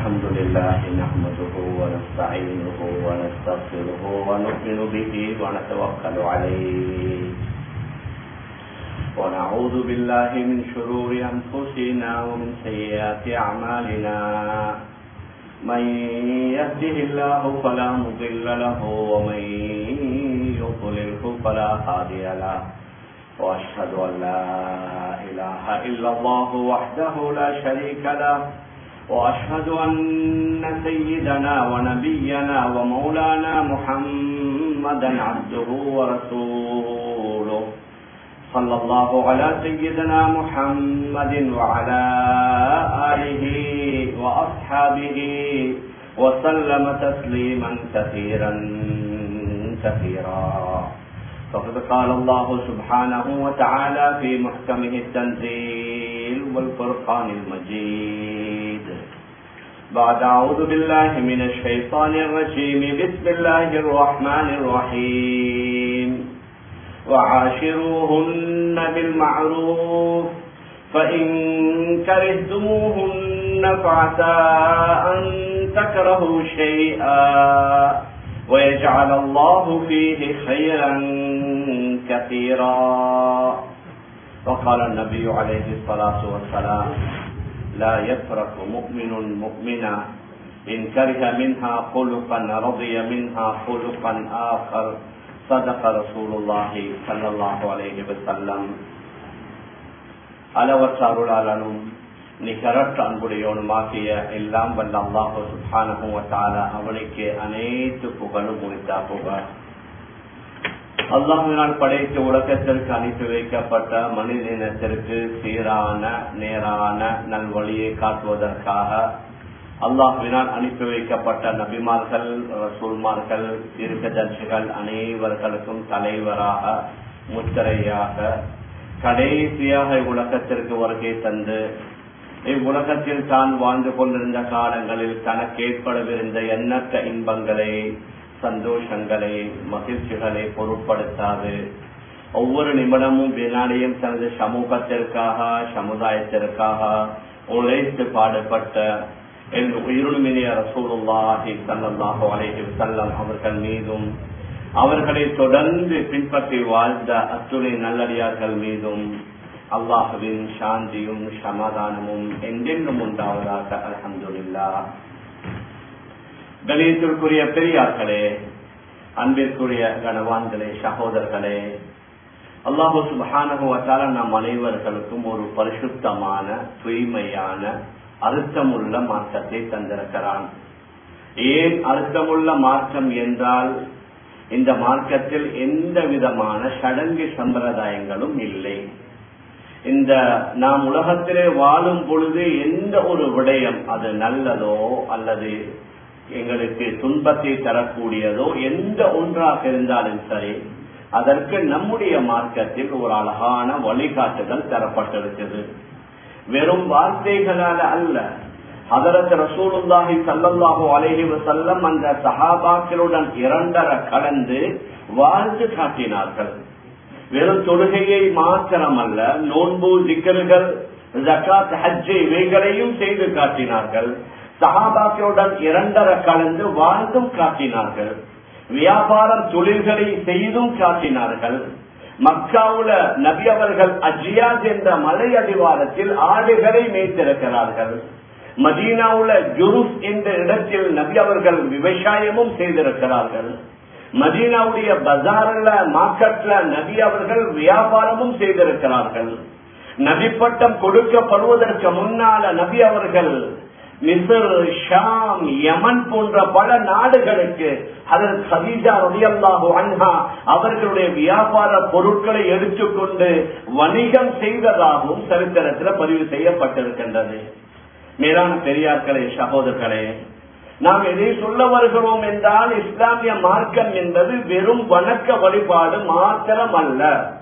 الحمد لله نحمده ونستعينه ونستغفره ونؤمن به ونتوكل عليه ونعوذ بالله من شرور أنفسنا ومن سيئات أعمالنا من يهده الله فلا مضل له ومن يضلله فلا هادي له وأشهد أن لا إله إلا الله وحده لا شريك له وأشهد أن سيدنا ونبينا ومولانا محمدا عبده ورسوله صلى الله على سيدنا محمد وعلى آله وأصحابه وسلم تسليما كثيرا كثيرا فقد قال الله سبحانه وتعالى في محكمه التنزيل والفرقان المجيد بعد أعوذ بالله من الشيطان الرجيم بسم الله الرحمن الرحيم وعاشروهن بالمعروف فإن كرهتموهن فعسى أن تكرهوا شيئا ويجعل الله فيه خيرا كثيرا وقال النبي عليه الصلاة والسلام لا يفرق مؤمن مؤمنا إن كره منها خلقا رضي منها خلقا آخر صدق رسول الله صلى الله عليه وسلم அளவற்ற அருளாளனும் நிகரற்ற அன்புடையோனுமாகிய எல்லாம் வல்ல அல்லாஹு சுபானகுவத்தால அவனுக்கு அனைத்து புகழும் முடித்தா புகழ் அல்லாஹினால் படைத்த உலகத்திற்கு அனுப்பி வைக்கப்பட்ட மனித இனத்திற்கு சீரான நேரான நல்வழியை காட்டுவதற்காக அல்லாஹினால் அனுப்பி வைக்கப்பட்ட நபிமார்கள் ரசூல்மார்கள் தீர்க்கதர்சிகள் அனைவர்களுக்கும் தலைவராக முத்திரையாக கடைசியாக இவ்வுலகத்திற்கு வருகை தந்து இவ்வுலகத்தில் தான் வாழ்ந்து கொண்டிருந்த காலங்களில் தனக்கு ஏற்படவிருந்த எண்ணற்ற இன்பங்களை சந்தோஷங்களை மகிழ்ச்சிகளை பொருட்படுத்தாது ஒவ்வொரு நிமிடமும் வினாடியும் தனது சமூகத்திற்காக சமுதாயத்திற்காக உழைத்து பாடுபட்ட என்று உயிருமினிய ரசூலுல்லாஹி சல்லாஹு அலைஹி செல்லம் அவர்கள் மீதும் அவர்களை தொடர்ந்து பின்பற்றி வாழ்ந்த அத்துணை நல்லடியார்கள் மீதும் அல்லாஹுவின் சாந்தியும் சமாதானமும் என்றென்றும் உண்டாவதாக அலமதுல்லா கணியத்திற்குரிய பெரியார்களே அன்பிற்குரிய கனவான்களே சகோதரர்களே அல்லாஹு சுபானகுவத்தால நம் அனைவர்களுக்கும் ஒரு பரிசுத்தமான தூய்மையான அர்த்தமுள்ள மார்க்கத்தை தந்திருக்கிறான் ஏன் அர்த்தமுள்ள மார்க்கம் என்றால் இந்த மார்க்கத்தில் எந்த விதமான சடங்கு சம்பிரதாயங்களும் இல்லை இந்த நாம் உலகத்திலே வாழும் பொழுது எந்த ஒரு விடயம் அது நல்லதோ அல்லது எங்களுக்கு துன்பத்தை தரக்கூடியதோ எந்த ஒன்றாக இருந்தாலும் சரி அதற்கு நம்முடைய மார்க்கத்தில் ஒரு அழகான வழிகாட்டுதல் தரப்பட்டிருக்கிறது வெறும் வார்த்தைகளால அல்ல அதரத் ரசூலுல்லாஹி சல்லல்லாஹு அலைஹி வஸல்லம் அந்த சஹாபாக்களுடன் இரண்டர கலந்து வாழ்ந்து காட்டினார்கள் வெறும் தொழுகையை மாத்திரம் அல்ல நோன்பு திக்கர்கள் ஜக்காத் ஹஜ் இவைகளையும் செய்து காட்டினார்கள் சஹாபாக்களுடன் இரண்டர கலந்து வாழ்ந்தும் காட்டினார்கள் வியாபாரம் தொழில்களை செய்தும் காட்டினார்கள் மக்காவுல நபி அவர்கள் அஜியாஸ் என்ற மலை அடிவாரத்தில் ஆடுகளை மேய்த்திருக்கிறார்கள் மதீனாவுல ஜுருஸ் என்ற இடத்தில் நபி அவர்கள் விவசாயமும் செய்திருக்கிறார்கள் மதீனாவுடைய பஜார்ல மார்க்கெட்ல நபி அவர்கள் வியாபாரமும் செய்திருக்கிறார்கள் நபி பட்டம் கொடுக்கப்படுவதற்கு முன்னால நபி அவர்கள் மிசர் ஷாம் யமன் போன்ற பல நாடுகளுக்கு அதன் சதீஜா ரதியல்லாஹு அன்ஹா அவர்களுடைய வியாபார பொருட்களை எடுத்துக்கொண்டு வணிகம் செய்ததாகவும் சரித்திரத்தில் பதிவு செய்யப்பட்டிருக்கின்றது மேலான பெரியார்களே சகோதரர்களே நாம் எதை சொல்ல வருகிறோம் என்றால் இஸ்லாமிய மார்க்கம் என்பது வெறும் வணக்க வழிபாடு மாத்திரம் அல்ல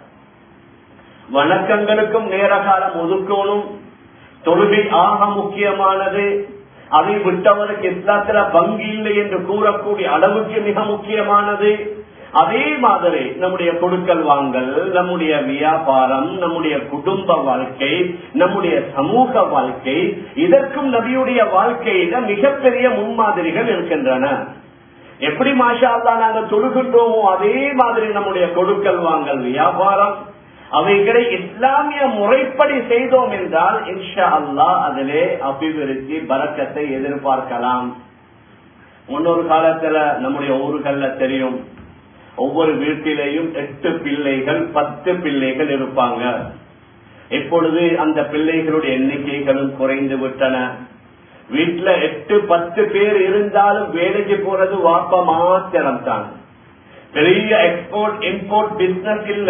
வணக்கங்களுக்கும் நேர காலம் ஒதுக்கணும் தொழுகை ஆக முக்கியமானது அதை விட்டவருக்கு இஸ்லாத்துல பங்கு இல்லை என்று கூறக்கூடிய அளவுக்கு மிக முக்கியமானது அதே மாதிரி நம்முடைய கொடுக்கல் வாங்கல் நம்முடைய வியாபாரம் நம்முடைய குடும்ப வாழ்க்கை நம்முடைய சமூக வாழ்க்கை இதற்கும் நபியுடைய வாழ்க்கையில மிகப்பெரிய முன்மாதிரிகள் இருக்கின்றன எப்படி மாஷா அல்லா நாங்க தொழுகின்றோமோ அதே மாதிரி நம்முடைய கொடுக்கல் வாங்கல் வியாபாரம் அவைகளை இஸ்லாமிய முறைப்படி செய்தோம் என்றால் இன்ஷா அல்லா அதிலே அபிவிருத்தி பறக்கத்தை எதிர்பார்க்கலாம் முன்னொரு காலத்துல நம்முடைய ஊர்கள்ல தெரியும் ஒவ்வொரு வீட்டிலேயும் எட்டு பிள்ளைகள் பத்து பிள்ளைகள் இருப்பாங்க இப்பொழுது அந்த பிள்ளைகளுடைய எண்ணிக்கைகளும் குறைந்து விட்டன வீட்டுல எட்டு பத்து பேர் இருந்தாலும் வேலைக்கு போறது வாப்ப மாத்திரம் தான் பெரிய எக்ஸ்போர்ட் இம்போர்ட் பிசினஸ் இல்ல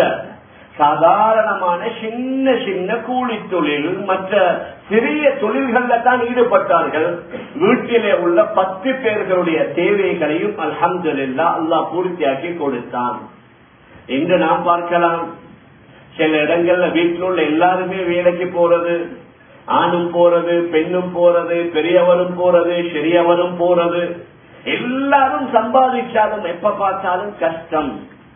சாதாரணமான சின்ன சின்ன கூலி தொழில் மற்ற சிறிய தொழில்கள்ல தான் ஈடுபட்டார்கள் வீட்டிலே உள்ள பத்து பேர்களுடைய தேவைகளையும் அல்ஹம்துல்லா அல்லாஹ் பூர்த்தியாக்கி கொடுத்தான் இன்று நாம் பார்க்கலாம் சில இடங்கள்ல வீட்டில் உள்ள எல்லாருமே வேலைக்கு போறது ஆணும் போறது பெண்ணும் போறது பெரியவரும் போறது சிறியவரும் போறது எல்லாரும் சம்பாதிச்சாலும் எப்ப பார்த்தாலும் கஷ்டம்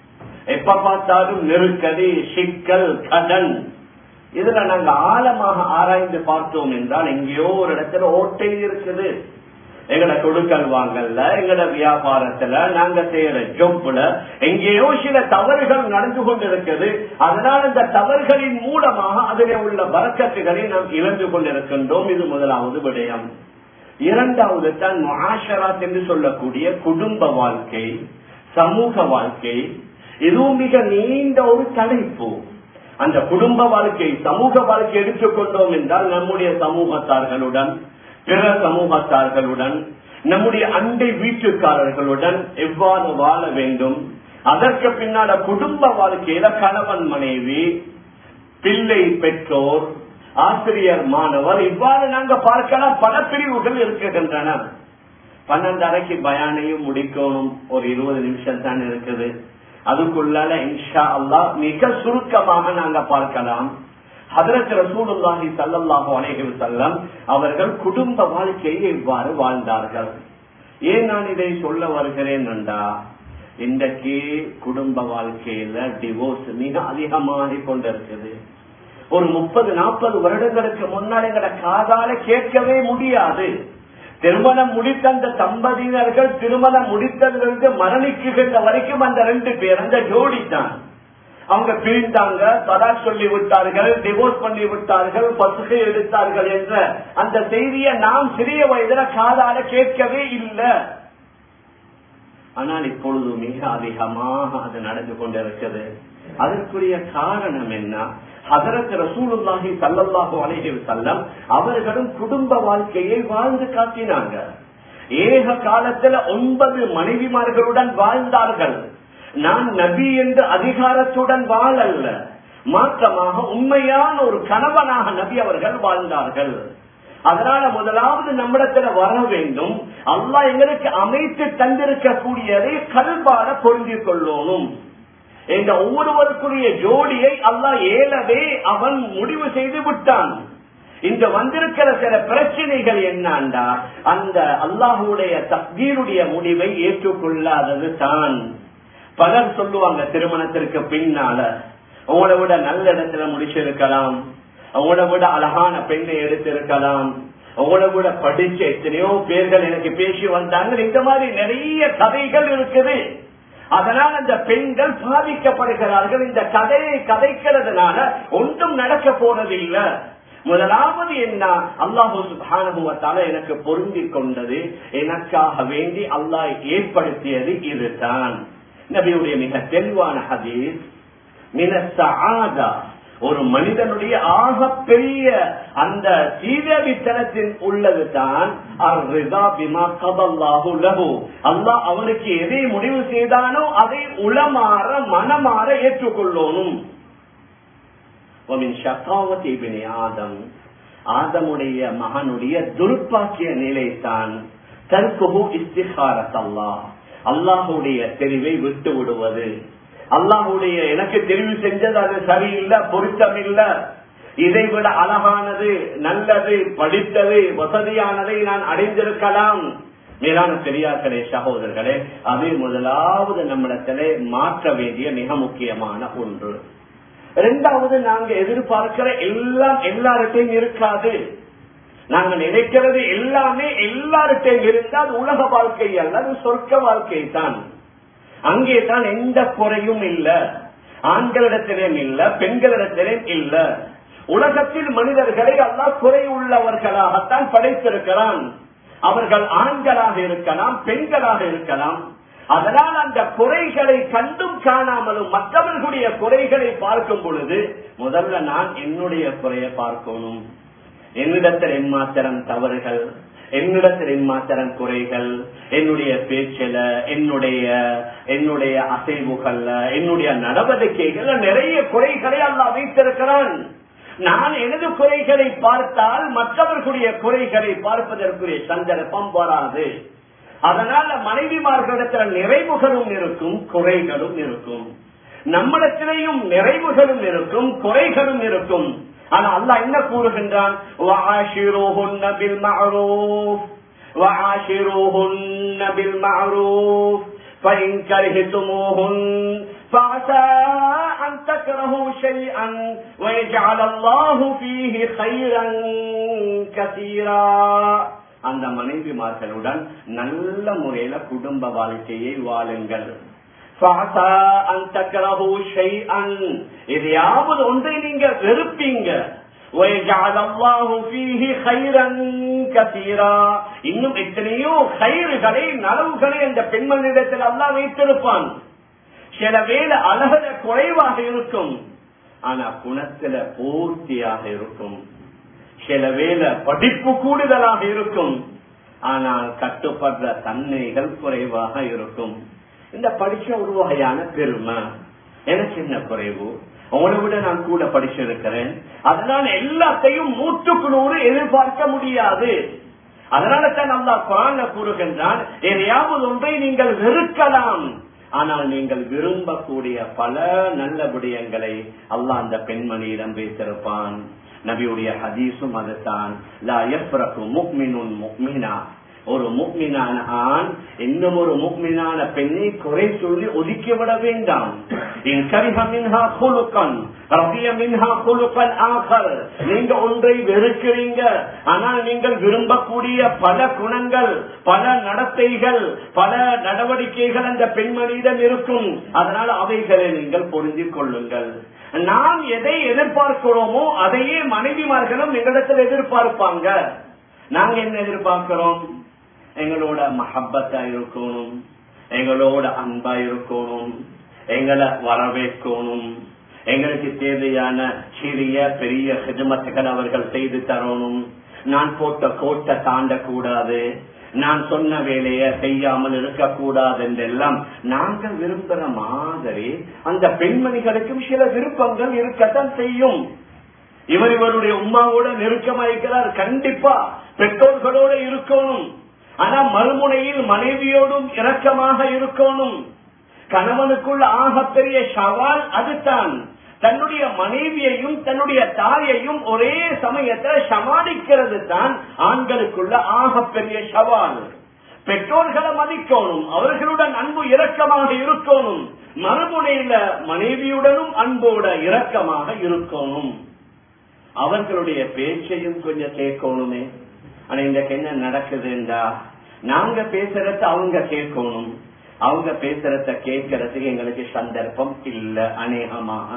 எப்ப பார்த்தாலும் நெருக்கடி சிக்கல் கடன் இதுல நாங்க ஆழமாக ஆராய்ந்து பார்த்தோம் என்றால் எங்கேயோ ஒரு இடத்துல ஓட்டை இருக்குது எங்கட கொடுக்கல் வாங்கல்ல எங்கட வியாபாரத்துல நாங்க செய்யற ஜொப்புல எங்கேயோ சில தவறுகள் நடந்து கொண்டிருக்கிறது அதனால் இந்த தவறுகளின் மூலமாக அதிலே உள்ள வரக்கத்துகளை நாம் இழந்து கொண்டிருக்கின்றோம் இது முதலாவது விடயம் இரண்டாவது தான் மாஷராத் என்று சொல்லக்கூடிய குடும்ப வாழ்க்கை சமூக வாழ்க்கை இதுவும் மிக நீண்ட ஒரு தலைப்பு அந்த குடும்ப வாழ்க்கை சமூக வாழ்க்கை எடுத்துக்கொண்டோம் என்றால் நம்முடைய சமூகத்தார்களுடன் பிற சமூகத்தார்களுடன் நம்முடைய அண்டை வீட்டுக்காரர்களுடன் எவ்வாறு வாழ வேண்டும் அதற்கு பின்னால குடும்ப வாழ்க்கையில கணவன் மனைவி பிள்ளை பெற்றோர் ஆசிரியர் மாணவர் இவ்வாறு நாங்க பார்க்கலாம் பல பிரிவுகள் இருக்கின்றன பன்னெண்டரைக்கு பயானையும் முடிக்கணும் ஒரு இருபது நிமிஷம் தான் இருக்குது அதுக்குள்ளால இன்ஷா அல்லா மிக சுருக்கமாக நாங்க பார்க்கலாம் ஹதரத் ரசூலுல்லாஹி சல்லல்லாஹு அலைஹி வஸல்லம் அவர்கள் குடும்ப வாழ்க்கையை இவ்வாறு வாழ்ந்தார்கள் ஏன் நான் இதை சொல்ல வருகிறேன் என்றா இன்றைக்கு குடும்ப வாழ்க்கையில டிவோர்ஸ் மிக அதிகமாகிக் கொண்டிருக்குது ஒரு முப்பது நாற்பது வருடங்களுக்கு முன்னால் எங்களை காதால கேட்கவே முடியாது திருமணம் முடித்த அந்த தம்பதியினர்கள் திருமணம் முடித்தவர்களுக்கு மரணிக்குகின்ற வரைக்கும் அந்த ரெண்டு பேர் அந்த ஜோடி தான் அவங்க பிரிந்தாங்க தடா சொல்லி விட்டார்கள் டிவோர்ஸ் பண்ணி விட்டார்கள் பசுகை எடுத்தார்கள் என்ற அந்த செய்தியை நாம் சிறிய வயதுல காதால கேட்கவே இல்லை ஆனால் இப்பொழுது மிக அதிகமாக அது நடந்து கொண்டிருக்கிறது அதற்குரிய காரணம் என்ன ஹதரத் ரசூலுல்லாஹி சல்லல்லாஹு அலைஹி வஸல்லம் அவர்களும் குடும்ப வாழ்க்கையை வாழ்ந்து காட்டினாங்க ஏக காலத்துல ஒன்பது மனைவிமார்களுடன் வாழ்ந்தார்கள் நான் நபி என்ற அதிகாரத்துடன் வாழல்ல மாற்றமாக உண்மையான ஒரு கணவனாக நபி அவர்கள் வாழ்ந்தார்கள் அதனால முதலாவது நம்மிடத்துல வர வேண்டும் அல்லா எங்களுக்கு அமைத்து தந்திருக்கக்கூடியதை கல்வாட பொருந்திக் கொள்ளணும் என்ற ஒவ்வொருவருக்குரிய ஜோடியை அல்லா ஏலவே அவன் முடிவு செய்து விட்டான் இந்த வந்திருக்கிற சில பிரச்சனைகள் என்னண்டா அந்த அல்லாஹுடைய தக்தீருடைய முடிவை ஏற்றுக்கொள்ளாதது தான் பலர் சொல்லுவாங்க திருமணத்திற்கு பின்னால உங்களை விட நல்ல இடத்துல முடிச்சிருக்கலாம் உங்களை விட அழகான பெண்ணை எடுத்திருக்கலாம் உங்களை விட படிச்ச எத்தனையோ பேர்கள் எனக்கு பேசி வந்தாங்க இந்த மாதிரி நிறைய கதைகள் இருக்குது அதனால் அந்த பெண்கள் பாதிக்கப்படுகிறார்கள் இந்த கதையை கதைக்கிறதுனால ஒன்றும் நடக்க போனதில்லை முதலாவது என்ன அல்லாஹூ சுபானுவத்தால எனக்கு பொருந்தி கொண்டது எனக்காக வேண்டி அல்லாஹ் ஏற்படுத்தியது இதுதான் நபியுடைய மிக தெளிவான ஹதீஸ் மினசாதா ஒரு மனிதனுடைய ஆக பெரிய அந்த சீதவித்தனத்தில் உள்ளது தான் அல்லாஹ் அவனுக்கு எதை முடிவு செய்தானோ அதை உளமாற மனமாற ஏற்றுக்கொள்ளணும் ஆதம் ஆதமுடைய மகனுடைய துர்ப்பாக்கிய நிலைத்தான் தற்குபு இஸ்திகாரத்தல்லா அல்லாஹுடைய தெரிவை விட்டு விடுவது அல்லாஹுடைய எனக்கு தெரிவு செஞ்சது அது சரியில்லை பொருத்தம் இல்ல இதை விட அழகானது நல்லது படித்தது வசதியானதை நான் அடைந்திருக்கலாம் மேலான பெரியார்களே சகோதரர்களே அது முதலாவது நம்மிடத்திலே மாற்ற வேண்டிய மிக முக்கியமான ஒன்று இரண்டாவது நாங்க எதிர்பார்க்கிற எல்லாம் எல்லார்ட்டையும் இருக்காது நாங்க நினைக்கிறது எல்லாமே எல்லார்ட்டையும் இருந்தால் உலக வாழ்க்கை அல்ல அது சொர்க்க வாழ்க்கை தான் அங்கே தான் எந்த குறையும் இல்ல ஆண்களிடத்திலும் இல்ல பெண்களிடத்திலும் இல்ல உலகத்தில் மனிதர்களை அல்லா குறை உள்ளவர்களாகத்தான் படைத்திருக்கிறான் அவர்கள் ஆண்களாக இருக்கலாம் பெண்களாக இருக்கலாம் அதனால் அந்த குறைகளை கண்டும் காணாமலும் மற்றவர்களுடைய குறைகளை பார்க்கும் பொழுது முதல்ல நான் என்னுடைய குறையை பார்க்கணும் என்னிடத்தில் எம்மாத்திரம் தவறுகள் என்னிடத்தில் எம்மாத்திரம் குறைகள் என்னுடைய பேச்சில என்னுடைய என்னுடைய அசைவுகள்ல என்னுடைய நடவடிக்கைகள்ல நிறைய குறைகளை அல்லா வைத்திருக்கிறான் நான் எனது குறைகளை பார்த்தால் மற்றவர்களுடைய குறைகளை பார்ப்பதற்குரிய சந்தர்ப்பம் வராது அதனால மனைவிமார்களிடத்தில் நிறைவுகளும் இருக்கும் குறைகளும் இருக்கும் நம்மிடத்திலேயும் நிறைவுகளும் இருக்கும் குறைகளும் இருக்கும் ஆனா அல்லா என்ன கூறுகின்றான் فإن كرهتموهن فعسى أن تكرهوا شيئا ويجعل الله فيه خيرا كثيرا அந்த மனைவிமார்களுடன் நல்ல முறையில குடும்ப வாழ்க்கையை வாழுங்கள் எதையாவது ஒன்றை நீங்க வெறுப்பீங்க இன்னும் எத்தனையோ கயிறுகளை நலவுகளை அந்த பெண்மணிடத்தில் அல்லா வைத்திருப்பான் சில வேலை அழகத குறைவாக இருக்கும் ஆனா குணத்துல பூர்த்தியாக இருக்கும் சில வேலை படிப்பு கூடுதலாக இருக்கும் ஆனால் கட்டுப்படுற தன்மைகள் குறைவாக இருக்கும் இந்த படிச்ச ஒரு வகையான பெருமை எனக்கு என்ன குறைவு உங்களை விட நான் கூட படிச்சிருக்கிறேன் அதனால எல்லாத்தையும் நூற்றுக்கு நூறு எதிர்பார்க்க முடியாது அதனால தான் அல்லா குரான கூறுகின்றான் எதையாவது ஒன்றை நீங்கள் வெறுக்கலாம் ஆனால் நீங்கள் விரும்பக்கூடிய பல நல்ல விடயங்களை அல்லாஹ் அந்த பெண்மணியிடம் வைத்திருப்பான் நபியுடைய ஹதீஸும் அதுதான் லா யஃப்ரகு முக்மினுன் முக்மினா ஒரு முக்மினான ஆண் இன்னும் ஒரு முக்மினான பெண்ணை குறை சொல்லி ஒதுக்கிவிட வேண்டாம் நீங்க ஒன்றை வெறுக்கிறீங்க ஆனால் நீங்கள் விரும்பக்கூடிய பல குணங்கள் பல நடத்தைகள் பல நடவடிக்கைகள் அந்த பெண்மணியிடம் இருக்கும் அதனால் அவைகளை நீங்கள் பொருந்திக் கொள்ளுங்கள் நாம் எதை எதிர்பார்க்கிறோமோ அதையே மனைவிமார்களும் எங்களிடத்தில் எதிர்பார்ப்பாங்க நாங்க என்ன எதிர்பார்க்கிறோம் எங்களோட மஹப்பத்தா இருக்கணும் எங்களோட அன்பா இருக்கணும் எங்களை வரவேற்கணும் எங்களுக்கு தேவையான சிறிய பெரிய ஹிஜமத்துகள் அவர்கள் செய்து தரணும் நான் போட்ட கோட்டை தாண்டக்கூடாது நான் சொன்ன வேலைய செய்யாமல் இருக்கக்கூடாது என்றெல்லாம் நாங்கள் விரும்புற மாதிரி அந்த பெண்மணிகளுக்கும் சில விருப்பங்கள் இருக்கத்தான் செய்யும் இவர் இவருடைய உமாவோட நெருக்கமா இருக்கிறார் கண்டிப்பா பெற்றோர்களோட இருக்கணும் ஆனா மறுமுனையில் மனைவியோடும் இரக்கமாக இருக்கணும் கணவனுக்குள் ஆகப்பெரிய சவால் அதுதான் தன்னுடைய மனைவியையும் தன்னுடைய தாயையும் ஒரே சமயத்தில் சமாளிக்கிறது தான் ஆண்களுக்குள்ள ஆகப்பெரிய சவால் பெற்றோர்களை மதிக்கணும் அவர்களுடன் அன்பு இரக்கமாக இருக்கணும் மறுமுனையில மனைவியுடனும் அன்போட இரக்கமாக இருக்கணும் அவர்களுடைய பேச்சையும் கொஞ்சம் கேட்கணுமே ஆனா இன்றைக்கு என்ன நடக்குதுண்டா நாங்க பேசுறத அவங்க கேட்கணும் அவங்க பேசுறத கேட்கறதுக்கு எங்களுக்கு சந்தர்ப்பம் இல்ல அநேகமாக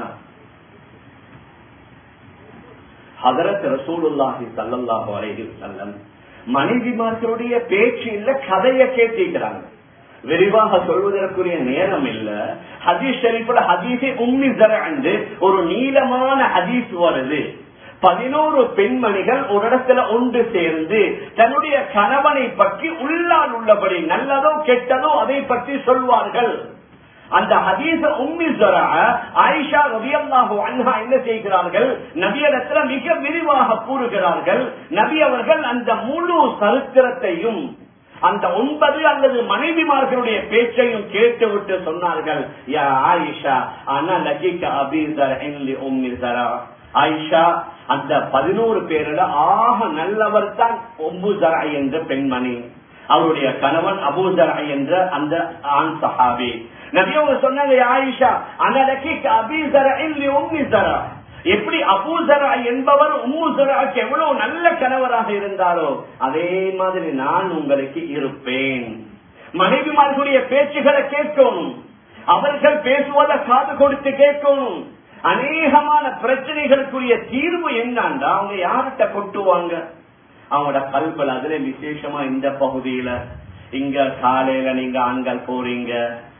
ஹதரத் ரசூலுல்லாஹி சல்லல்லாஹு அலைஹி வஸல்லம் மனைவிமார்களுடைய பேச்சு இல்ல கதைய கேட்டிருக்கிறாங்க விரிவாக சொல்வதற்குரிய நேரம் இல்ல ஹதீஸ் ஷரீஃப்ல ஹதீஸே உம்மி என்று ஒரு நீளமான ஹதீஸ் வருது பதினோரு பெண்மணிகள் ஒரு இடத்துல ஒன்று சேர்ந்து தன்னுடைய கணவனை பற்றி உள்ளால் உள்ளபடி நல்லதோ கெட்டதோ அதை பற்றி சொல்வார்கள் அந்த ஹதீச உம்மி ஆயிஷா ரபியல்லாஹு அன்ஹா என்ன செய்கிறார்கள் நபியடத்துல மிக விரிவாக கூறுகிறார்கள் நபி அவர்கள் அந்த முழு சரித்திரத்தையும் அந்த ஒன்பது அல்லது மனைவிமார்களுடைய பேச்சையும் கேட்டுவிட்டு சொன்னார்கள் யா ஆயிஷா ஆனா லஜிக்க அபீசர் உம்மி சரா ஆயிஷா அந்த பதினோரு பேரில் ஆக நல்லவர் தான் ஒம்புசரா என்ற பெண்மணி அவருடைய கணவன் அபூதரா என்ற அந்த ஆண் சஹாபி நபி அவங்க சொன்னாங்க ஆயிஷா அனலக்கி அபீசரா இல்லை உம்மிசரா எப்படி அபூசரா என்பவர் உம்முசராக்கு எவ்வளவு நல்ல கணவராக இருந்தாரோ அதே மாதிரி நான் உங்களுக்கு இருப்பேன் மனைவிமார்களுடைய பேச்சுகளை கேட்கணும் அவர்கள் பேசுவதை காது கொடுத்து கேட்கணும் அநேகமான பிரச்சனைகளுக்குரிய தீர்வு என்னன்னா அவங்க யார்கிட்ட கொட்டுவாங்க அவங்களோட கல்பல் அதுல விசேஷமா இந்த பகுதியில இங்க காலையில நீங்க ஆண்கள் போறீங்க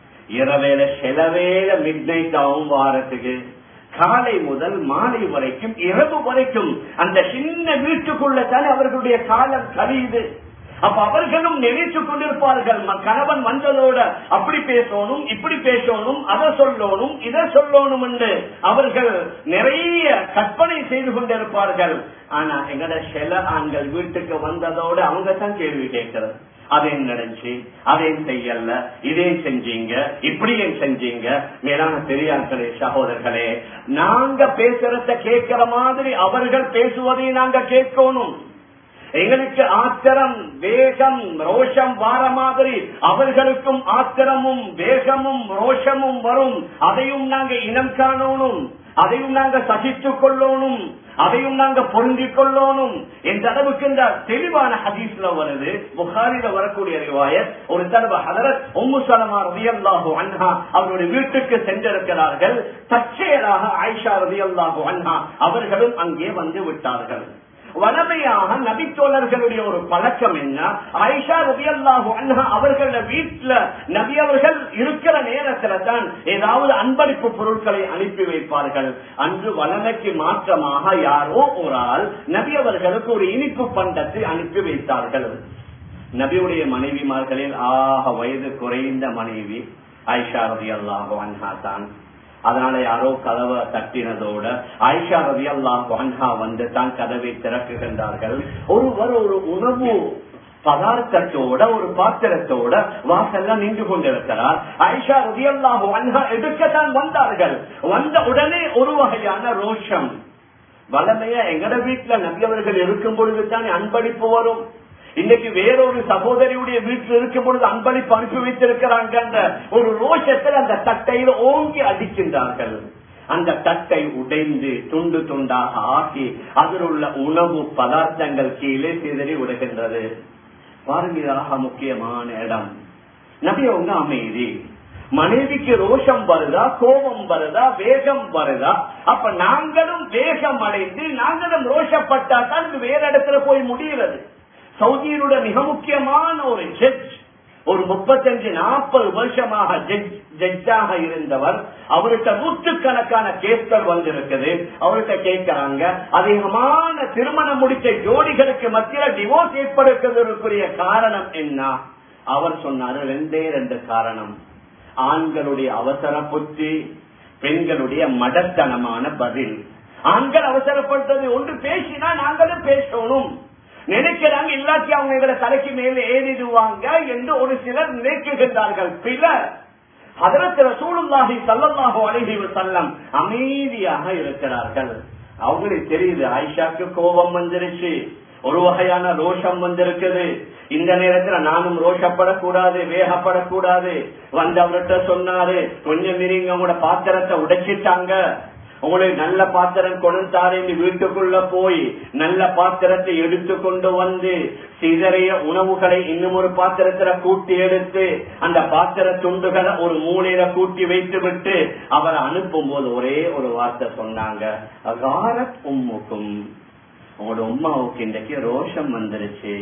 இரவேல செலவேல மிட் நைட் ஆகும் வாரத்துக்கு காலை முதல் மாலை வரைக்கும் இரவு வரைக்கும் அந்த சின்ன வீட்டுக்குள்ள தானே அவர்களுடைய காலம் கழியுது அப்ப அவர்களும் நினைத்துக் கொண்டிருப்பார்கள் கணவன் வந்ததோட அப்படி பேசணும் இப்படி பேசணும் அதை சொல்லணும் இதை சொல்லணும் என்று அவர்கள் நிறைய கற்பனை செய்து கொண்டிருப்பார்கள் ஆனா எங்கட சில ஆண்கள் வீட்டுக்கு வந்ததோட அவங்க தான் கேள்வி கேட்கிறது அதையும் நடந்துச்சு அதையும் செய்யல இதையும் செஞ்சீங்க இப்படியும் செஞ்சீங்க மேலான பெரியார்களே சகோதரர்களே நாங்க பேசுறத கேட்கிற மாதிரி அவர்கள் பேசுவதை நாங்க கேட்கணும் எங்களுக்கு ஆத்திரம் வேகம் ரோஷம் வார மாதிரி அவர்களுக்கும் ஆத்திரமும் வேகமும் ரோஷமும் வரும் அதையும் நாங்க இனம் காணணும் அதையும் நாங்க சகித்துக் கொள்ளணும் அதையும் நாங்க பொருந்திக் கொள்ளணும் எந்த அளவுக்கு இந்த தெளிவான ஹதீஸ்ல வருது புகாரில வரக்கூடிய ரிவாயத் ஒரு தடவை ஹதரத் ஒம்மு சலமா ரதியல்லாஹு அன்ஹா அவருடைய வீட்டுக்கு சென்றிருக்கிறார்கள் தற்செயலாக ஆயிஷா ரதியல்லாஹு அன்ஹா அவர்களும் அங்கே வந்து விட்டார்கள் வளமையாக நபித்தோழர்களுடைய ஒரு பழக்கம் என்ன ஐஷா ரபியல்லாஹு அன்ஹா அவர்கள வீட்டுல நபி அவர்கள் இருக்கிற நேரத்துல தான் ஏதாவது அன்பளிப்பு பொருட்களை அனுப்பி வைப்பார்கள் அன்று வளமைக்கு மாற்றமாக யாரோ ஒரு ஆள் நபி அவர்களுக்கு ஒரு இனிப்பு பண்டத்தை அனுப்பி வைத்தார்கள் நபியுடைய மனைவிமார்களில் ஆக வயது குறைந்த மனைவி ஐஷா ரபி அல்லாஹு அன்ஹா தான் அதனால யாரோ கதவை தட்டினதோட ஆயிஷா ரவி அல்லாஹ் அன்ஹா வந்து தான் கதவை திறக்குகின்றார்கள் ஒருவர் ஒரு உணவு பதார்த்தத்தோட ஒரு பாத்திரத்தோட வாசல்ல நின்று கொண்டிருக்கிறார் ஆயிஷா ரவி அல்லாஹு அன்ஹா எடுக்கத்தான் வந்தார்கள் வந்த உடனே ஒரு வகையான ரோஷம் வளமையா எங்கட வீட்டுல நபியவர்கள் இருக்கும் பொழுது தானே அன்பளிப்பு வரும் இன்னைக்கு வேறொரு சகோதரியுடைய வீட்டில் இருக்கும் பொழுது அன்பளிப்பு அனுப்பி வைத்திருக்கிறாங்க ஒரு ரோஷத்தில் அந்த தட்டையில் ஓங்கி அடிக்கின்றார்கள் அந்த தட்டை உடைந்து துண்டு துண்டாக ஆக்கி அதில் உள்ள உணவு பதார்த்தங்கள் கீழே சிதறி விடுகின்றது பாருங்க முக்கியமான இடம் நபி அவங்க அமைதி மனைவிக்கு ரோஷம் வருதா கோபம் வருதா வேகம் வருதா அப்ப நாங்களும் வேகம் அடைந்து நாங்களும் ரோஷப்பட்டா தான் வேற இடத்துல போய் முடிகிறது சவுதியினுடைய மிக முக்கியமான ஒரு ஜட்ஜ் ஒரு முப்பத்தஞ்சு நாற்பது வருஷமாக ஜட்ஜாக இருந்தவர் அவர்கிட்ட நூற்றுக்கணக்கான கேஸ்கள் வந்திருக்குது அவர்கிட்ட கேட்கிறாங்க அதிகமான திருமணம் முடித்த ஜோடிகளுக்கு மத்தியில டிவோர்ஸ் ஏற்படுவதற்குரிய காரணம் என்ன அவர் சொன்னாரு ரெண்டே ரெண்டு காரணம் ஆண்களுடைய அவசர புத்தி பெண்களுடைய மடத்தனமான பதில் ஆண்கள் அவசரப்பட்டது ஒன்று பேசினா நாங்களும் பேசணும் நினைக்கிறாங்க இல்லாட்டி அவங்க எங்களை தலைக்கு மேல ஏறிடுவாங்க என்று ஒரு சிலர் நினைக்குகின்றார்கள் பிலர் அதற்கு ரசூலுல்லாஹி சல்லல்லாஹு அலைஹி வஸல்லம் அமைதியாக இருக்கிறார்கள் அவங்களுக்கு தெரியுது ஆயிஷாக்கு கோபம் வந்துருச்சு ஒரு வகையான ரோஷம் வந்திருக்குது இந்த நேரத்துல நானும் ரோஷப்படக்கூடாது வேகப்படக்கூடாது வந்து அவர்கிட்ட சொன்னாரு கொஞ்சம் மீறிங்க உங்களோட பாத்திரத்தை உடைச்சிட்டாங்க உங்களுக்கு நல்ல பாத்திரம் கொண்டாரு வீட்டுக்குள்ள போய் நல்ல பாத்திரத்தை எடுத்து கொண்டு வந்து சிதறிய உணவுகளை இன்னும் ஒரு பாத்திரத்துல கூட்டி எடுத்து அந்த பாத்திர துண்டுகளை ஒரு மூலையில கூட்டி வைத்து விட்டு அவரை அனுப்பும் போது ஒரே ஒரு வார்த்தை சொன்னாங்க அகாரத் உம்முக்கும் உங்களோட உமாவுக்கு இன்றைக்கு ரோஷம் வந்துருச்சு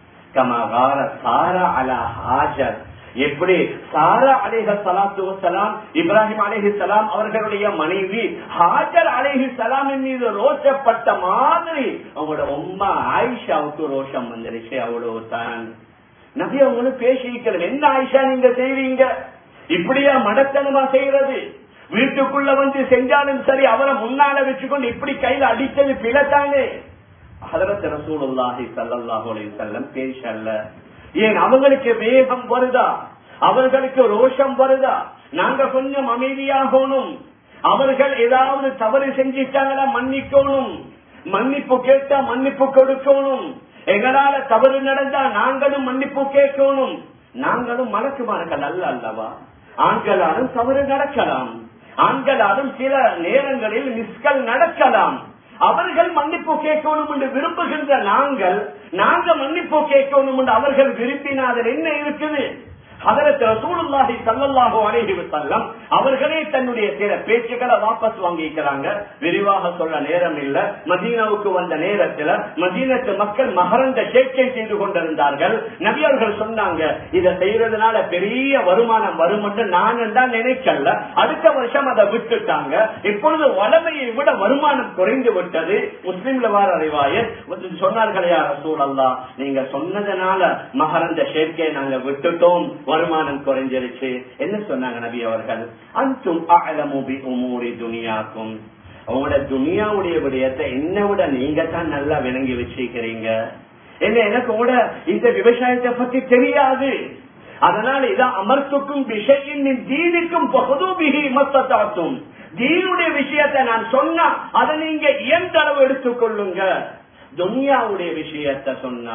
கமகார சாரா அலா ஹாஜர் எப்படி சாரா அலேஹ சலாத்து வசலாம் இப்ராஹிம் அலேஹி சலாம் அவர்களுடைய மனைவி ஹாஜர் அலேஹி சலாமின் மீது ரோஷப்பட்ட மாதிரி அவங்களோட உம்மா ஆயிஷாவுக்கு ரோஷம் வந்துருச்சு அவ்வளவு தான் நபி அவங்களும் பேசிக்கிறது என்ன ஆயிஷா நீங்க செய்வீங்க இப்படியா மடத்தனமா செய்யறது வீட்டுக்குள்ள வந்து செஞ்சாலும் சரி அவரை முன்னால வச்சுக்கொண்டு இப்படி கையில அடித்தது பிளத்தானே ஹதரத் ரசூலுல்லாஹி ஸல்லல்லாஹு அலைஹி வஸல்லம் பேசல்ல ஏன் அவங்களுக்கு வேகம் வருதா அவர்களுக்கு ரோஷம் வருதா நாங்க கொஞ்சம் அமைதியாகணும் அவர்கள் ஏதாவது தவறு செஞ்சிட்டாங்களா மன்னிக்கணும் மன்னிப்பு கேட்டா மன்னிப்பு கொடுக்கணும் எங்களால தவறு நடந்தா நாங்களும் மன்னிப்பு கேட்கணும் நாங்களும் மலக்குமார்கள் அல்ல அல்லவா ஆண்களாலும் தவறு நடக்கலாம் ஆண்களாலும் சில நேரங்களில் மிஸ்கள் நடக்கலாம் அவர்கள் மன்னிப்பு கேட்கணும் என்று விரும்புகின்ற நாங்கள் நாங்க மன்னிப்பு கேட்கணும் என்று அவர்கள் விரும்பினால் என்ன இருக்குது அதற்கு ரசூலுல்லாஹி ஸல்லல்லாஹு அலைஹி வஸல்லம் அவர்களே தன்னுடைய சில பேச்சுக்களை வாபஸ் வாங்கிக்கிறாங்க விரிவாக சொல்ல நேரம் இல்ல மதீனாவுக்கு வந்த நேரத்துல மதீனத்து மக்கள் மகரந்த சேர்க்கை செய்து கொண்டிருந்தார்கள் நபி அவர்கள் சொன்னாங்க இதை செய்யறதுனால பெரிய வருமானம் வரும் என்று நான் தான் நினைக்கல அடுத்த வருஷம் அதை விட்டுட்டாங்க இப்பொழுது வளமையை விட வருமானம் குறைந்து விட்டது முஸ்லிம்ல வார அறிவாய சொன்னார்களே ரசூல் அல்லா நீங்க சொன்னதுனால மகரந்த சேர்க்கையை நாங்க விட்டுட்டோம் வருமானம் குறைஞ்சிருச்சு என்ன சொன்னாங்க நபி அவர்கள் அன்றும் அகலமுபி உமூரி துனியாக்கும் உங்களோட துனியாவுடைய விடயத்தை என்ன விட நீங்க தான் நல்லா விளங்கி வச்சிருக்கிறீங்க என்ன எனக்கு கூட இந்த விவசாயத்தை பத்தி தெரியாது அதனால இதான் அமர்த்துக்கும் விஷயின் தீனுக்கும் பகுதூபிகி மத்தாத்தும் தீனுடைய விஷயத்தை நான் சொன்னா அதை நீங்க எந்த அளவு எடுத்துக்கொள்ளுங்க துனியாவுடைய விஷயத்த சொன்னா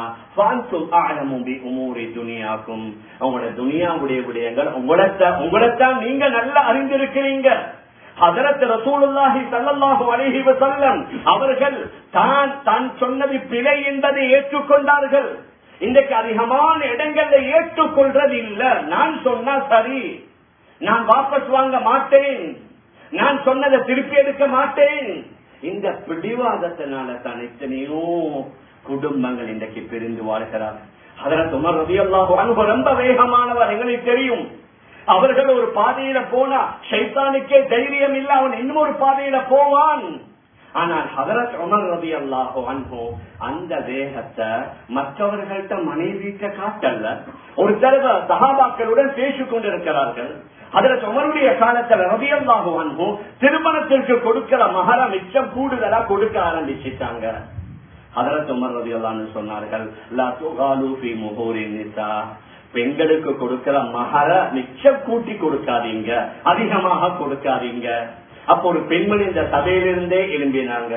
உமூரி துனியாக்கும் உங்களோட துனியாவுடைய விடயங்கள் உங்களைத்தான் உங்களைத்தான் நீங்க நல்லா அறிந்திருக்கிறீங்க ஹதரத் ரசூலுல்லாஹி ஸல்லல்லாஹு அலைஹி வஸல்லம் அவர்கள் தான் தான் சொன்னது பிழை என்பதை ஏற்றுக்கொண்டார்கள் இன்றைக்கு அதிகமான இடங்கள்ல ஏற்றுக்கொள்றது இல்ல நான் சொன்னா சரி நான் வாபஸ் வாங்க மாட்டேன் நான் சொன்னதை திருப்பி எடுக்க மாட்டேன் இந்த பிடிவாதத்தினால தான் எத்தனையோ குடும்பங்கள் இன்றைக்கு பிரிந்து வாழ்கிறார் அதற்கு உமர் ரவி அல்லாஹு ரொம்ப வேகமானவர் எங்களுக்கு தெரியும் அவர்கள் ஒரு பாதையில போனா சைத்தானுக்கே தைரியம் இல்ல அவன் இன்னும் ஒரு பாதையில போவான் ஆனால் ஹதரத் உமர் ரவி அல்லாஹோ அன்போ அந்த வேகத்தை மற்றவர்கள்ட்ட மனைவிக்க காட்டல்ல ஒரு தடவை சகாபாக்களுடன் பேசிக் கொண்டிருக்கிறார்கள் அதற்கு உமருடைய காலத்துல ரவி அல்லாஹோ அன்போ திருமணத்திற்கு கொடுக்கிற மகர மிச்சம் கூடுதலா கொடுக்க ஆரம்பிச்சுட்டாங்க அதற்கு உமர் ரவி அல்லான்னு சொன்னார்கள் பெண்களுக்கு கொடுக்கிற மகர மிச்சம் கூட்டி கொடுக்காதீங்க அதிகமாக கொடுக்காதீங்க அப்போ ஒரு பெண்மணி இந்த சபையிலிருந்தே எழும்பினாங்க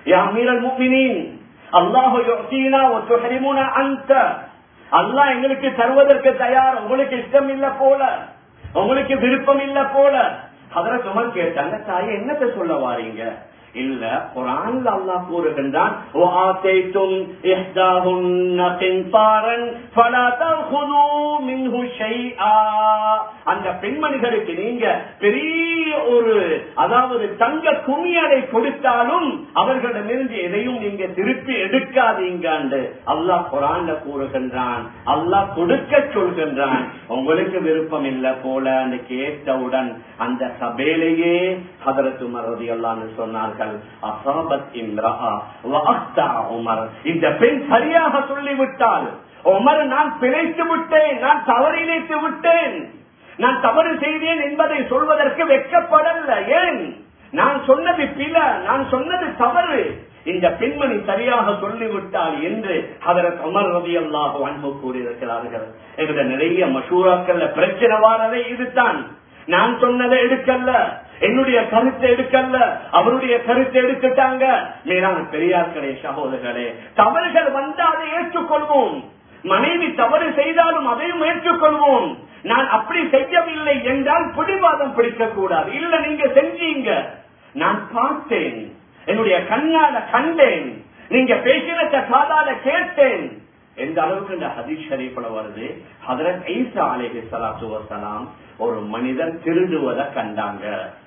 அல்லா எங்களுக்கு தருவதற்கு தயார் உங்களுக்கு இஷ்டம் இல்ல போல உங்களுக்கு விருப்பம் இல்ல போல அதர சுமர் கேட்டாங்க தாயை என்னத்தை சொல்ல வாரீங்க இல்ல குரான்ல அல்லாஹ் கூறுகின்றான் وآتيتم إحداهن قنطارا فلا تأخذوا منه شيئا அந்த பெண்மணிகளுக்கு நீங்க பெரிய ஒரு அதாவது தங்க குமியலை கொடுத்தாலும் அவர்களிடமிருந்து எதையும் நீங்க திருப்பி எடுக்காதீங்க அல்லாஹ் குரான்ல கூறுகின்றான் அல்லாஹ் கொடுக்க சொல்கின்றான் உங்களுக்கு விருப்பம் இல்ல போல அந்த கேட்டவுடன் அந்த சபையிலேயே ஹதரத்து மரதி அல்லான்னு சொன்னார்கள் அசாபத் இம்ரா உமர் இந்த பெண் சரியாக சொல்லிவிட்டால் உமர் நான் பிழைத்து விட்டேன் நான் தவறிழைத்து விட்டேன் நான் தவறு செய்தேன் என்பதை சொல்வதற்கு வெட்கப்படல ஏன் நான் சொன்னது பில நான் சொன்னது தவறு இந்த பெண்மணி சரியாக சொல்லிவிட்டால் என்று அதற்கு அமர் ரவி அல்லாஹ் அன்பு கூறியிருக்கிறார்கள் எங்கிட்ட நிறைய மசூராக்கள்ல பிரச்சனை வாரதே இதுதான் நான் சொன்னதை எடுக்கல என்னுடைய கருத்தை எடுக்கல அவருடைய கருத்தை எடுத்துட்டாங்க மேலான பெரியார்களே சகோதரர்களே தவறுகள் வந்தால் அதை ஏற்றுக்கொள்வோம் மனைவி தவறு செய்தாலும் அதையும் ஏற்றுக்கொள்வோம் நான் அப்படி செய்யவில்லை என்றால் பிடிவாதம் பிடிக்க கூடாது இல்ல நீங்க செஞ்சீங்க நான் பார்த்தேன் என்னுடைய கண்ணால கண்டேன் நீங்க பேசினத காதால கேட்டேன் எந்த அளவுக்கு இந்த ஹதீஸ் ஷரீஃப்ல வருது ஹதரத் ஈசா அலைஹி ஸலாத்து வஸலாம் ஒரு மனிதன் திருடுவதை கண்டாங்க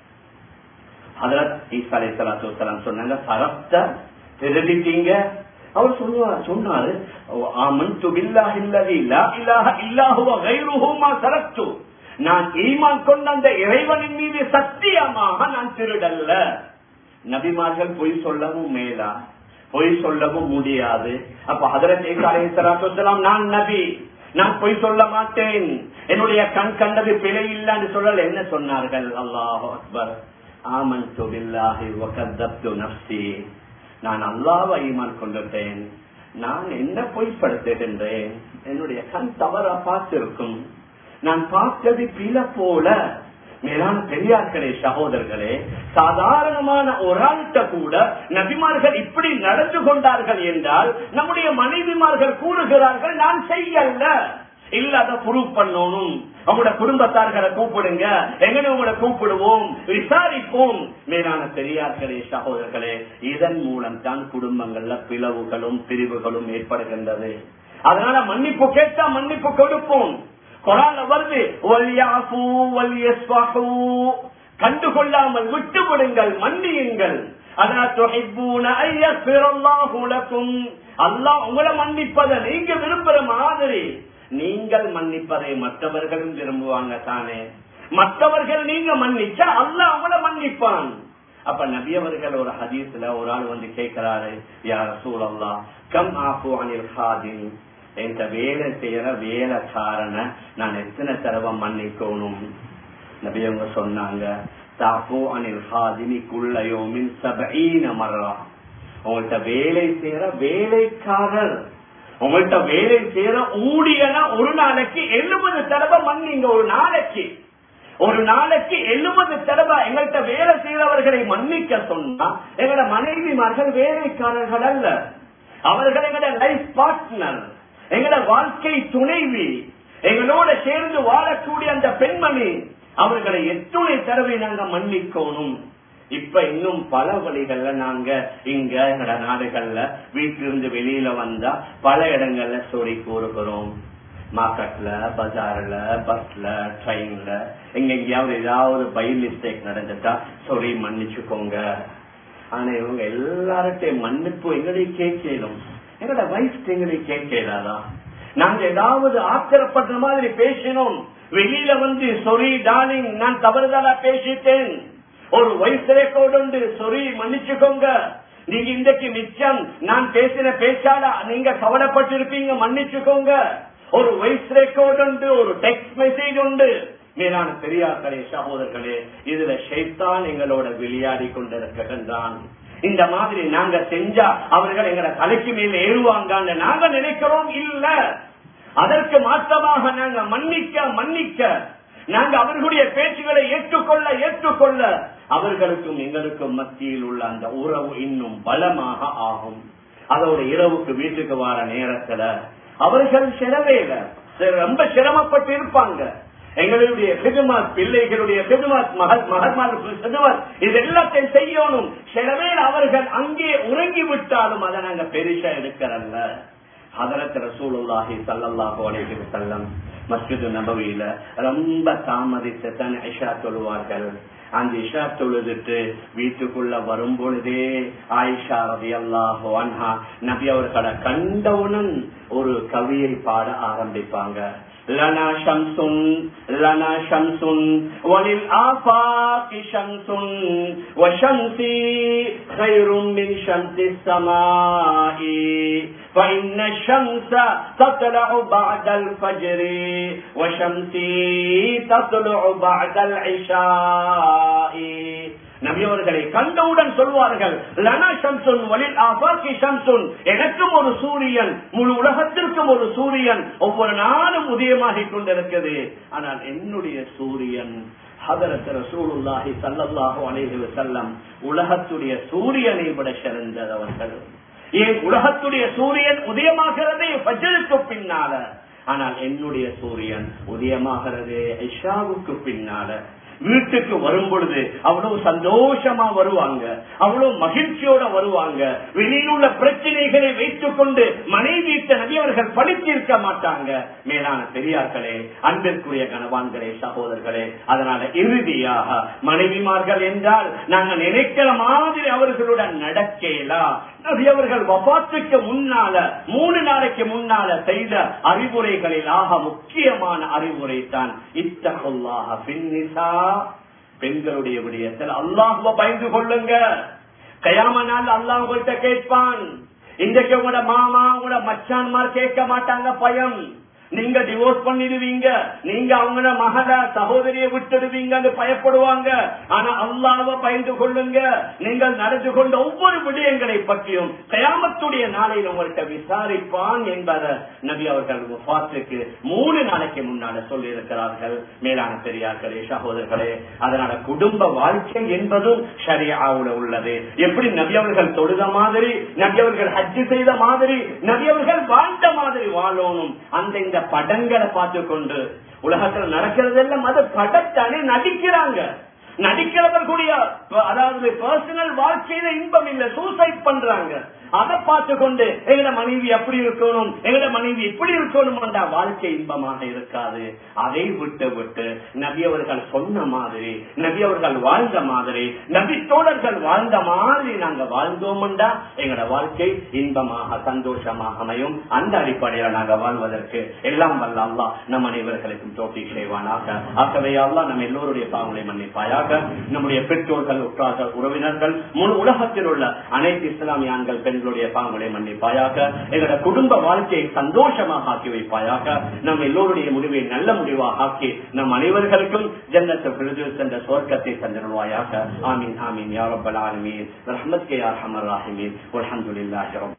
ஹதரத் ஈசா அலைஹி ஸலாத்து வஸலாம் சொன்னாங்க சரப்த திருடிட்டீங்க அவர் சொல்லுவார் சொன்னாரு ஆமன்து பில்லாஹி அல்லதி லா இலாஹ இல்லா ஹுவ கைருஹு மா சரக்து நான் ஈமான் கொண்ட அந்த இறைவனின் மீது சத்தியமாக நான் திருடல்ல நபிமார்கள் பொய் சொல்லவும் மேலா பொய் சொல்லவும் முடியாது அப்ப ஹதரத் ஈசா அலைஹிஸ்ஸலாத்து வஸலாம் நான் நபி நான் பொய் சொல்ல மாட்டேன் என்னுடைய கண் கண்டது பிழை இல்லைன்னு சொல்லல என்ன சொன்னார்கள் அல்லாஹ் அக்பர் ஆமன்து பில்லாஹி வகத்தப்து நஃப்ஸி நான் அல்லாவை ஈமான் கொண்டுட்டேன் நான் என்ன பொய்ப்படுத்துகின்றேன் என்னுடைய கண் தவறா பார்த்திருக்கும் நான் பார்த்தது பில போல மேலான பெரியார்களே சகோதரர்களே சாதாரணமான ஒரு ஆள்கிட்ட கூட நபிமார்கள் இப்படி நடந்து கொண்டார்கள் என்றால் நம்முடைய மனைவிமார்கள் கூறுகிறார்கள் நான் செய்யல இல்ல அதை ப்ரூவ் பண்ணணும் அவங்களோட குடும்பத்தார்களை கூப்பிடுங்க எங்கன்னு உங்களை கூப்பிடுவோம் விசாரிப்போம் மேலான பெரியார்களே சகோதரர்களே இதன் மூலம் தான் குடும்பங்கள்ல பிளவுகளும் பிரிவுகளும் ஏற்படுகின்றது அதனால மன்னிப்பு கேட்டா மன்னிப்பு கொடுப்போம் குரான் வருது வல்யாஃபு வல்யஸ்ஃபஹு. கண்டுகொள்ளாமல் விட்டு விடுங்கள் மன்னியுங்கள் அலா துஹிப்பூன அன் யக்ஃபிரல்லாஹு லக்கும். அல்லாஹ் உங்களை மன்னிப்பதை நீங்க விரும்புற மாதிரி நீங்கள் மன்னிப்பதை மற்றவர்களும் விரும்புவாங்க தானே மற்றவர்கள் நீங்க மன்னிச்சா அல்லாஹ் உங்களை மன்னிப்பான் அப்ப நபி அவர்கள் ஒரு ஹதீஸ்ல ஒரு ஆள் வந்து கேட்கிறாரு யார் சூழல்லா கம் ஆஃபு அனில் ஹாதின் என்ற வேலை செய்யற வேலைக்காரன நான் எத்தனை தடவை மன்னிக்கணும் நபி அவங்க சொன்னாங்க தாஃபு அனில் ஹாதினி குள்ளையோமின் சபீன மர்ரா உங்கள்கிட்ட வேலை செய்யற வேலைக்காரர் உங்கள்கிட்ட வேலை செய்யற ஊழியனா ஒரு நாளைக்கு எழுபது தடவை மன்னிங்க ஒரு நாளைக்கு ஒரு நாளைக்கு எழுபது தடவை எங்கள்கிட்ட வேலை செய்யறவர்களை மன்னிக்க சொன்னா எங்களோட மனைவிமார்கள் வேலைக்காரர்கள் அல்ல அவர்கள் எங்களோட லைஃப் பார்ட்னர் எங்களோட வாழ்க்கை துணைவி எங்களோட சேர்ந்து வாழக்கூடிய அந்த பெண்மணி அவர்களை எத்துணை தடவை நாங்க மன்னிக்கணும் இப்ப இன்னும் பல வழிகள்ல நாங்க இங்க எங்கட நாடுகள்ல வீட்டிலிருந்து வெளியில வந்தா பல இடங்கள்ல சொல்லி கூறுகிறோம் மார்க்கெட்ல பஜார்ல பஸ்ல ட்ரெயின்ல எங்க எங்கேயாவது ஏதாவது பை மிஸ்டேக் நடந்துட்டா சொல்லி மன்னிச்சுக்கோங்க ஆனா இவங்க எல்லார்ட்டையும் மன்னிப்பு எங்களை கேட்கணும் எங்களோட வயசு எங்களை கேட்கலாதா நாங்க ஏதாவது ஆத்திரப்படுற மாதிரி பேசினோம் வெளியில வந்து சொரி டார்லிங் நான் தவறுதலா பேசிட்டேன் ஒரு வயசு ரெக்கார்டு உண்டு சொரி மன்னிச்சுக்கோங்க நீங்க இன்றைக்கு மிச்சம் நான் பேசின பேச்சால நீங்க கவலைப்பட்டிருப்பீங்க மன்னிச்சுக்கோங்க ஒரு வயசு ரெக்கார்டு உண்டு ஒரு டெக்ஸ்ட் மெசேஜ் உண்டு மேலான பெரியார்களே சகோதரர்களே இதுல ஷைத்தான் எங்களோட விளையாடி கொண்டிருக்கின்றான் இந்த மாதிரி நாங்க செஞ்சா அவர்கள் எங்களை தலைக்கு மேல ஏறுவாங்கன்னு நாங்க நினைக்கிறோம் இல்ல அதற்கு மாற்றமாக நாங்க மன்னிக்க மன்னிக்க நாங்க அவர்களுடைய பேச்சுகளை ஏற்றுக்கொள்ள ஏற்றுக்கொள்ள அவர்களுக்கும் எங்களுக்கும் மத்தியில் உள்ள அந்த உறவு இன்னும் பலமாக ஆகும் அதோட இரவுக்கு வீட்டுக்கு வர நேரத்துல அவர்கள் சிறவேல ரொம்ப சிரமப்பட்டு இருப்பாங்க எங்களுடைய பிதுமாத் பிள்ளைகளுடைய பிதுமாத் மகத் மகத்மார் பிதுமாத் இது எல்லாத்தையும் செய்யணும் சிலவேல் அவர்கள் அங்கே உறங்கி விட்டாலும் அதை நாங்க பெருசா எடுக்கிறல்ல ஹதரத் ரசூலுல்லாஹி ஸல்லல்லாஹு அலைஹி வஸல்லம் மஸ்ஜிது நபவியில ரொம்ப தாமதித்து தன் இஷா தொழுவார்கள் அந்த இஷா தொழுதுட்டு வீட்டுக்குள்ள வரும் பொழுதே ஆயிஷா ரவி அல்லாஹோ அன்ஹா நபி அவர்களை கண்டவுடன் ஒரு கவியை பாட ஆரம்பிப்பாங்க لنا شمس لنا شمس وللآفاق شمس وشمسي خير من شمس السماء فإن الشمس تطلع بعد الفجر وشمسي تطلع بعد العشاء நபியவர்களை கண்டவுடன் சொல்வார்கள் லனா ஷம்சுன் வலில் ஆபாக்கி ஷம்சுன் எனக்கும் ஒரு சூரியன் முழு உலகத்திற்கும் ஒரு சூரியன் ஒவ்வொரு நாளும் உதயமாகிக் கொண்டிருக்கிறது ஆனால் என்னுடைய சூரியன் ஹதரத் ரசூலுல்லாஹி ஸல்லல்லாஹு அலைஹி வஸல்லம் உலகத்துடைய சூரியனை விட சிறந்தவர்கள் ஏன் உலகத்துடைய சூரியன் உதயமாகிறதே ஃபஜ்ருக்கு பின்னால ஆனால் என்னுடைய சூரியன் உதயமாகிறது ஐஷாவுக்கு பின்னால வீட்டுக்கு வரும் பொழுது அவ்வளவு சந்தோஷமா வருவாங்க அவ்வளவு மகிழ்ச்சியோட வருவாங்க வெளியில் உள்ள பிரச்சனைகளை வைத்துக் கொண்டு மனைவியிட்ட நபியவர்கள் படித்திருக்க மாட்டாங்க மேலான பெரியார்களே அன்பிற்குரிய கனவான்களே சகோதரர்களே அதனால இறுதியாக மனைவிமார்கள் என்றால் நாங்க நினைக்கிற மாதிரி அவர்களுடன் நடக்கலாம் நபியவர்கள் வபாத்துக்கு முன்னால மூணு நாளைக்கு முன்னால செய்த அறிவுரைகளில் ஆக முக்கியமான அறிவுரை தான் இத்தகுல்லாக பின்னிசா பெண்களுடைய விடயத்தில் அல்லாஹுவ பயந்து கொள்ளுங்க கயாம நாள் அல்லாஹ் உங்கள்கிட்ட கேட்பான் இன்றைக்கு உங்களோட மாமா உங்களோட மச்சான்மார் கேட்க மாட்டாங்க பயம் நீங்க டிவோர்ஸ் பண்ணிடுவீங்க நீங்க அவங்கள மகள சகோதரியை விட்டுடுவீங்கன்னு பயப்படுவாங்க ஆனா அல்லாவ பயந்து கொள்ளுங்க நீங்கள் நடந்து கொண்ட ஒவ்வொரு விடயங்களை பற்றியும் கயாமத்துடைய நாளையில் உங்கள்கிட்ட விசாரிப்பான் என்பதை நபி அவர்கள் வஃபாத்துக்கு மூணு நாளைக்கு முன்னால சொல்லி இருக்கிறார்கள் மேலான பெரியார்களே சகோதரர்களே அதனால குடும்ப வாழ்க்கை என்பதும் ஷரியாவுல உள்ளது எப்படி நபி அவர்கள் தொழுத மாதிரி நபி அவர்கள் ஹஜ்ஜு செய்த மாதிரி நபி அவர்கள் வாழ்ந்த மாதிரி வாழணும் அந்த இந்த படங்களை பார்த்து கொண்டு உலகத்துல நடக்கிறதெல்லாம் அது படத்தானே நடிக்கிறாங்க நடிக்கிறவர்களுடைய அதாவது பர்சனல் வாழ்க்கையில இன்பம் இல்ல சூசைட் பண்றாங்க அதை பார்த்து கொண்டு எங்கட மனைவி அப்படி இருக்கணும் எங்கட மனைவி இப்படி இருக்கணும் வாழ்க்கை இன்பமாக இருக்காது அதை விட்டு விட்டு நபி அவர்கள் சொன்ன மாதிரி நபி அவர்கள் வாழ்ந்த மாதிரி நபி தோழர்கள் வாழ்ந்த மாதிரி நாங்க வாழ்ந்தோம்டா எங்கட வாழ்க்கை இன்பமாக சந்தோஷமாக அமையும் அந்த அடிப்படையில் நாங்க வாழ்வதற்கு எல்லாம் வல்ல அல்லா நம் அனைவர்களுக்கும் தோட்டி செய்வானாக ஆகவே அல்லா நம்ம எல்லோருடைய பாவங்களை மன்னிப்பாயாக நம்முடைய பெற்றோர்கள் உற்றார்கள் உறவினர்கள் முழு உலகத்தில் உள்ள அனைத்து இஸ்லாமிய ஆண்கள் பெண்களுடைய பாவங்களை மன்னிப்பாயாக எங்களோட குடும்ப வாழ்க்கையை சந்தோஷமாக ஆக்கி வைப்பாயாக நம் எல்லோருடைய முடிவை நல்ல முடிவாக ஆக்கி நம் அனைவர்களுக்கும் ஜன்னத்தை சென்ற சுவர்க்கத்தை தந்திருவாயாக ஆமீன் ஆமீன் யாரப்பல் ஆலமீன் ரஹ்மத் கே ஆர் ஹமர் ராஹிமீன் அல்ஹம்துலில்லாஹி ரப்